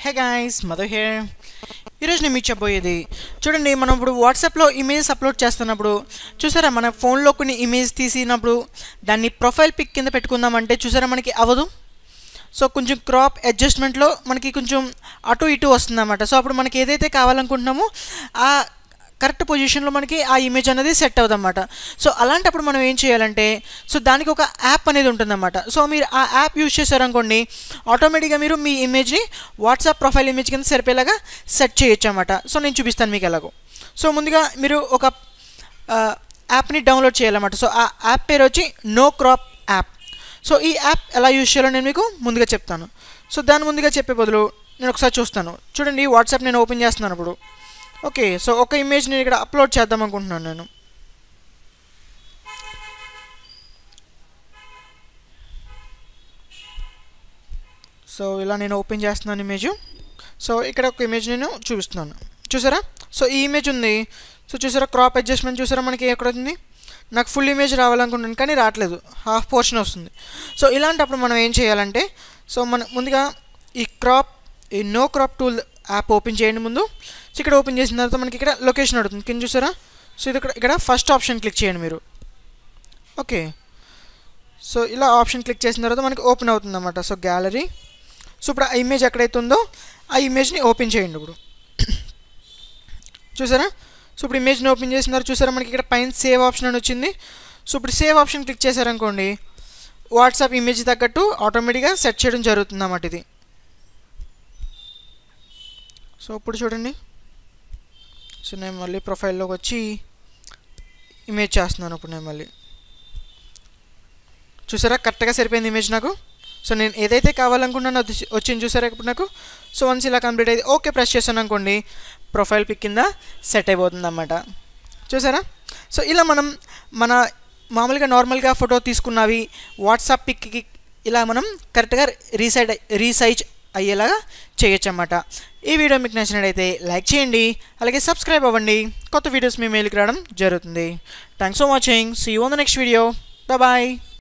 hey guys Madhu here ఈరోజు నేను మీకు చెప్పబోయేది చూడండి మనం ఇప్పుడు వాట్సాప్లో ఇమేజెస్ అప్లోడ్ చేస్తున్నప్పుడు చూసారా మన ఫోన్లో కొన్ని ఇమేజ్ తీసినప్పుడు దాన్ని ప్రొఫైల్ పిక్ కింద పెట్టుకుందామంటే చూసారా మనకి అవ్వదు సో కొంచెం క్రాప్ అడ్జస్ట్మెంట్లో మనకి కొంచెం అటు ఇటు వస్తుందన్నమాట సో అప్పుడు మనకి ఏదైతే కావాలనుకుంటున్నామో ఆ కరెక్ట్ పొజిషన్లో మనకి ఆ ఇమేజ్ అనేది సెట్ అవుదన్నమాట సో అలాంటప్పుడు మనం ఏం చేయాలంటే సో దానికి ఒక యాప్ అనేది ఉంటుందన్నమాట సో మీరు ఆ యాప్ యూజ్ చేశారనుకోండి ఆటోమేటిక్గా మీరు మీ ఇమేజ్ని వాట్సాప్ ప్రొఫైల్ ఇమేజ్ కింద సరిపోయేలాగా సెట్ చేయొచ్చు అనమాట సో నేను చూపిస్తాను మీకు ఎలాగో సో ముందుగా మీరు ఒక యాప్ని డౌన్లోడ్ చేయాలన్నమాట సో ఆ యాప్ పేరు వచ్చి నో క్రాప్ యాప్ సో ఈ యాప్ ఎలా యూజ్ చేయాలో నేను మీకు ముందుగా చెప్తాను సో దాని ముందుగా చెప్పే బదులు నేను ఒకసారి చూస్తాను చూడండి వాట్సాప్ నేను ఓపెన్ చేస్తున్నాను ఇప్పుడు ఓకే సో ఒక ఇమేజ్ నేను ఇక్కడ అప్లోడ్ చేద్దాం అనుకుంటున్నాను నేను సో ఇలా నేను ఓపెన్ చేస్తున్నాను ఇమేజ్ సో ఇక్కడ ఒక ఇమేజ్ నేను చూపిస్తున్నాను చూసారా సో ఈ ఇమేజ్ ఉంది సో చూసారా క్రాప్ అడ్జస్ట్మెంట్ చూసారా మనకి ఎక్కడ ఉంది నాకు ఫుల్ ఇమేజ్ రావాలనుకుంటున్నాను కానీ రావట్లేదు హాఫ్ పోర్షన్ వస్తుంది సో ఇలాంటప్పుడు మనం ఏం చేయాలంటే సో మన ముందుగా ఈ క్రాప్ ఈ no crop tool app open చేయండి ముందు సో ఇక్కడ ఓపెన్ చేసిన తర్వాత మనకి ఇక్కడ లొకేషన్ అడుగుతుంది కింద చూసారా సో ఇది ఇక్కడ ఇక్కడ ఫస్ట్ ఆప్షన్ క్లిక్ చేయండి మీరు ఓకే సో ఇలా ఆప్షన్ క్లిక్ చేసిన తర్వాత మనకి ఓపెన్ అవుతుంది అన్నమాట సో గ్యాలరీ సో ఇప్పుడు ఆ ఇమేజ్ ఎక్కడైతే ఉందో ఆ ఇమేజ్ని ఓపెన్ చేయండి ఇప్పుడు చూసారా సో ఇప్పుడు ఇమేజ్ని ఓపెన్ చేసిన తర్వాత చూసారా మనకి ఇక్కడ పైన సేవ్ ఆప్షన్ అని వచ్చింది సో ఇప్పుడు సేవ్ ఆప్షన్ క్లిక్ చేశారనుకోండి వాట్సాప్ ఇమేజ్ తగ్గట్టు ఆటోమేటిక్గా సెట్ చేయడం జరుగుతుంది అన్నమాట ఇది సో ఇప్పుడు చూడండి సో నేను మళ్ళీ ప్రొఫైల్లోకి వచ్చి ఇమేజ్ చేస్తున్నాను ఇప్పుడు నేను మళ్ళీ చూసారా కరెక్ట్గా సరిపోయింది ఇమేజ్ నాకు సో నేను ఏదైతే కావాలనుకున్నానో అది వచ్చింది చూసారా ఇప్పుడు నాకు సో వన్స్ ఇలా కంప్లీట్ అయితే ఓకే ప్రెస్ చేశాను అనుకోండి ప్రొఫైల్ పిక్ కింద సెట్ అయిపోతుంది అన్నమాట చూసారా సో ఇలా మనం మన మామూలుగా నార్మల్గా ఫోటో తీసుకున్నవి వాట్సాప్ పిక్కి ఇలా మనం కరెక్ట్గా రీసైడ్ రీసైజ్ అయ్యేలాగా చేయొచ్చు అన్నమాట ఈ వీడియో మీకు నచ్చినట్టయితే లైక్ చేయండి అలాగే సబ్స్క్రైబ్ అవ్వండి కొత్త వీడియోస్ మీ మెయిల్కి రావడం జరుగుతుంది thanks for watching see you on the next video bye